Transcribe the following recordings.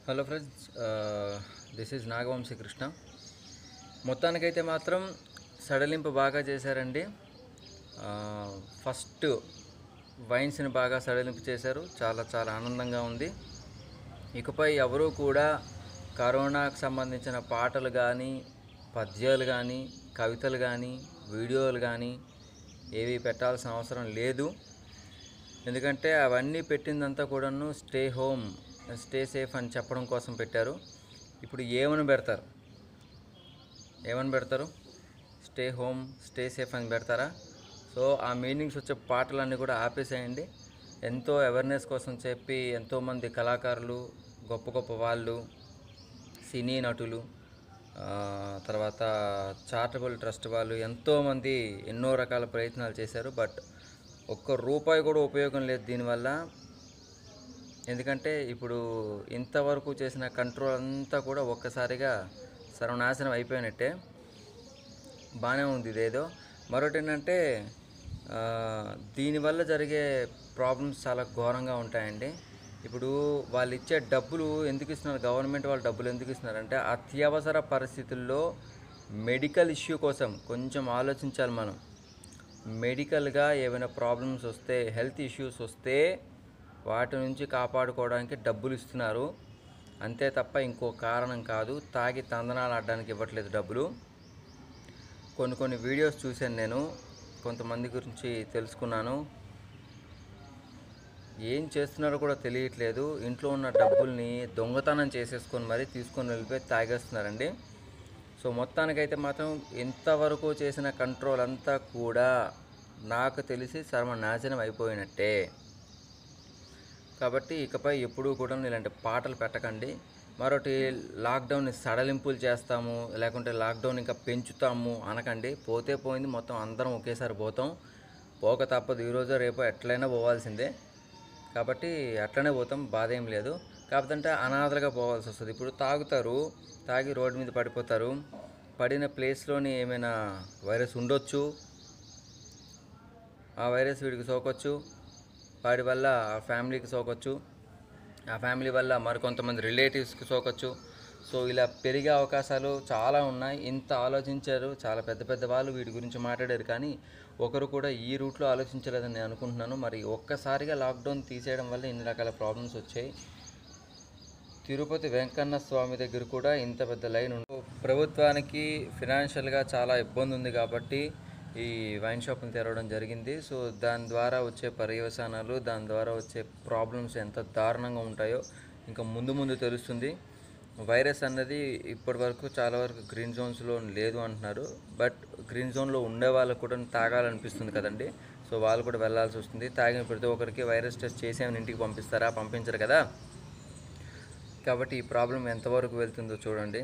hello friends this is Nagavamshi Krishna మొత్తానికైతే మాత్రం సడలింపు బాగా చేశారండి ఫస్ట్ వైన్స్ని బాగా సడలింపు చేశారు చాలా చాలా ఆనందంగా ఉంది ఇకపై ఎవరూ కూడా కరోనాకు సంబంధించిన పాటలు కానీ పద్యాలు కానీ కవితలు కానీ వీడియోలు కానీ ఏవి పెట్టాల్సిన అవసరం లేదు ఎందుకంటే అవన్నీ పెట్టిందంతా కూడాను స్టే హోమ్ స్టే సేఫ్ అని చెప్పడం కోసం పెట్టారు ఇప్పుడు ఏమని పెడతారు ఏమని పెడతారు స్టే హోమ్ స్టే సేఫ్ అని పెడతారా సో ఆ మీనింగ్స్ వచ్చే పాటలన్నీ కూడా ఆపేసేయండి ఎంతో అవేర్నెస్ కోసం చెప్పి ఎంతోమంది కళాకారులు గొప్ప గొప్ప వాళ్ళు సినీ నటులు ఆ, తర్వాత చారిటబుల్ ట్రస్ట్ వాళ్ళు ఎంతోమంది ఎన్నో రకాల ప్రయత్నాలు చేశారు బట్ ఒక్క రూపాయి కూడా ఉపయోగం లేదు దీనివల్ల ఎందుకంటే ఇప్పుడు ఇంతవరకు చేసిన కంట్రోల్ అంతా కూడా ఒక్కసారిగా సర్వనాశనం అయిపోయినట్టే బాగానే ఉంది ఇదేదో మరొకటి ఏంటంటే ఆ, దీనివల్ల జరిగే ప్రాబ్లమ్స్ చాలా ఘోరంగా ఉంటాయండి ఇప్పుడు వాళ్ళు ఇచ్చే డబ్బులు ఎందుకు ఇస్తున్నారు గవర్నమెంట్ వాళ్ళు డబ్బులు ఎందుకు ఇస్తున్నారంటే అత్యవసర పరిస్థితుల్లో మెడికల్ ఇష్యూ కోసం కొంచెం ఆలోచించాలి మనం మెడికల్గా ఏమైనా ప్రాబ్లమ్స్ వస్తే హెల్త్ ఇష్యూస్ వస్తే వాటి నుంచి కాపాడుకోవడానికి డబ్బులు ఇస్తున్నారు అంతే తప్ప ఇంకో కారణం కాదు తాగి తందనాలు ఆడడానికి ఇవ్వట్లేదు డబ్బులు కొన్ని కొన్ని వీడియోస్ చూశాను నేను కొంతమంది గురించి తెలుసుకున్నాను ఏం చేస్తున్నారో కూడా తెలియట్లేదు ఇంట్లో ఉన్న డబ్బుల్ని దొంగతనం చేసేసుకొని మరీ తీసుకొని వెళ్ళిపోయి తాగేస్తున్నారండి సో మొత్తానికైతే మాత్రం ఇంతవరకు చేసిన కంట్రోల్ అంతా కూడా నాకు తెలిసి సర్వనాశనం అయిపోయినట్టే కాబట్టి ఇకపై ఎప్పుడూ కూడా ఇలాంటి పాటలు పెట్టకండి మరొకటి లాక్డౌన్ని సడలింపులు చేస్తాము లేకుంటే లాక్డౌన్ ఇంకా పెంచుతాము అనకండి పోతే పోయింది మొత్తం అందరం ఒకేసారి పోతాం పోక తప్పదు ఈరోజు రేపు ఎట్లయినా పోవాల్సిందే కాబట్టి అట్లనే పోతాం బాధ ఏం లేదు కాకపోతే అనాథలుగా పోవాల్సి వస్తుంది ఇప్పుడు తాగుతారు తాగి రోడ్డు మీద పడిపోతారు పడిన ప్లేస్లోని ఏమైనా వైరస్ ఉండొచ్చు ఆ వైరస్ వీడికి సోకొచ్చు వాడి వల్ల ఆ ఫ్యామిలీకి సోకొచ్చు ఆ ఫ్యామిలీ వల్ల మరికొంతమంది రిలేటివ్స్కి సోకొచ్చు సో ఇలా పెరిగే అవకాశాలు చాలా ఉన్నాయి ఇంత ఆలోచించారు చాలా పెద్ద పెద్ద వాళ్ళు వీటి గురించి మాట్లాడారు కానీ ఒకరు కూడా ఈ రూట్లో ఆలోచించలేదని నేను అనుకుంటున్నాను మరి ఒక్కసారిగా లాక్డౌన్ తీసేయడం వల్ల ఇన్ని రకాల ప్రాబ్లమ్స్ వచ్చాయి తిరుపతి వెంకన్న స్వామి దగ్గర కూడా ఇంత పెద్ద లైన్ ఉంది ప్రభుత్వానికి ఫినాన్షియల్గా చాలా ఇబ్బంది ఉంది కాబట్టి ఈ వైన్ షాప్ని తెరవడం జరిగింది సో దాని ద్వారా వచ్చే పర్యవసానాలు దాని ద్వారా వచ్చే ప్రాబ్లమ్స్ ఎంత దారుణంగా ఉంటాయో ఇంకా ముందు ముందు తెలుస్తుంది వైరస్ అన్నది ఇప్పటి వరకు చాలా వరకు గ్రీన్ జోన్స్లో లేదు అంటున్నారు బట్ గ్రీన్ జోన్లో ఉండే వాళ్ళకు కూడా తాగాలనిపిస్తుంది కదండి సో వాళ్ళు కూడా వెళ్ళాల్సి వస్తుంది తాగిన ప్రతి ఒక్కరికి వైరస్ టెస్ట్ చేసి ఏమైనా ఇంటికి పంపిస్తారా పంపించరు కదా కాబట్టి ఈ ప్రాబ్లం ఎంతవరకు వెళ్తుందో చూడండి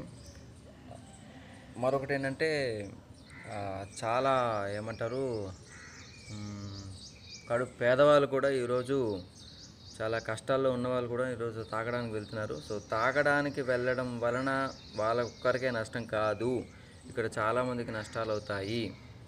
మరొకటి ఏంటంటే ఆ, చాలా ఏమంటారు మ్, కడు పేదవాళ్ళు కూడా ఈరోజు చాలా కష్టాల్లో ఉన్నవాళ్ళు కూడా ఈరోజు తాగడానికి వెళ్తున్నారు సో తాగడానికి వెళ్ళడం వలన వాళ్ళ ఒక్కరికే నష్టం కాదు ఇక్కడ చాలామందికి నష్టాలు అవుతాయి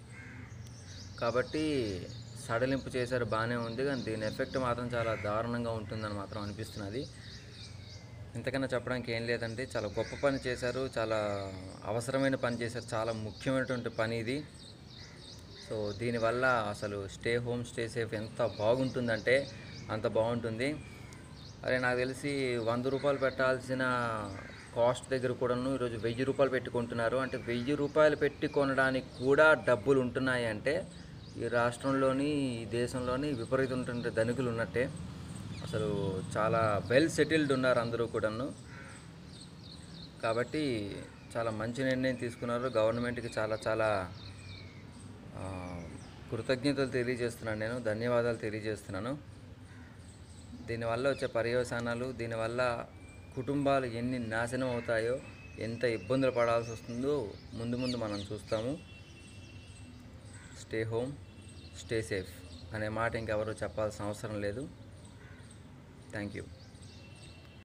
కాబట్టి సడలింపు చేశారు బాగానే ఉంది కానీ దీని ఎఫెక్ట్ మాత్రం చాలా దారుణంగా ఉంటుందని మాత్రం అనిపిస్తున్నది ఇంతకన్నా చెప్పడానికి ఏం లేదండి చాలా గొప్ప పని చేశారు చాలా అవసరమైన పని చేశారు చాలా ముఖ్యమైనటువంటి పని ఇది సో దీనివల్ల అసలు స్టే హోమ్ స్టే సేఫ్ ఎంత బాగుంటుందంటే అంత బాగుంటుంది అరే నాకు తెలిసి వంద రూపాయలు పెట్టాల్సిన కాస్ట్ దగ్గర కూడాను ఈరోజు వెయ్యి రూపాయలు పెట్టి కొంటున్నారు అంటే వెయ్యి రూపాయలు పెట్టి కొనడానికి కూడా డబ్బులు ఉంటున్నాయి అంటే ఈ రాష్ట్రంలోని ఈ దేశంలోని విపరీతమైనటువంటి ధనికులు ఉన్నట్టే అసలు చాలా వెల్ సెటిల్డ్ ఉన్నారు అందరూ కూడాను కాబట్టి చాలా మంచి నిర్ణయం తీసుకున్నారు గవర్నమెంట్కి చాలా చాలా ఆ, కృతజ్ఞతలు తెలియజేస్తున్నాను నేను ధన్యవాదాలు తెలియజేస్తున్నాను దీనివల్ల వచ్చే పర్యవసానాలు దీనివల్ల కుటుంబాలు ఎన్ని నాశనం అవుతాయో ఎంత ఇబ్బందులు పడాల్సి వస్తుందో ముందు ముందు మనం చూస్తాము స్టే హోమ్ స్టే సేఫ్ అనే మాట ఇంకెవరు చెప్పాల్సిన అవసరం లేదు థ్యాంక్ యూ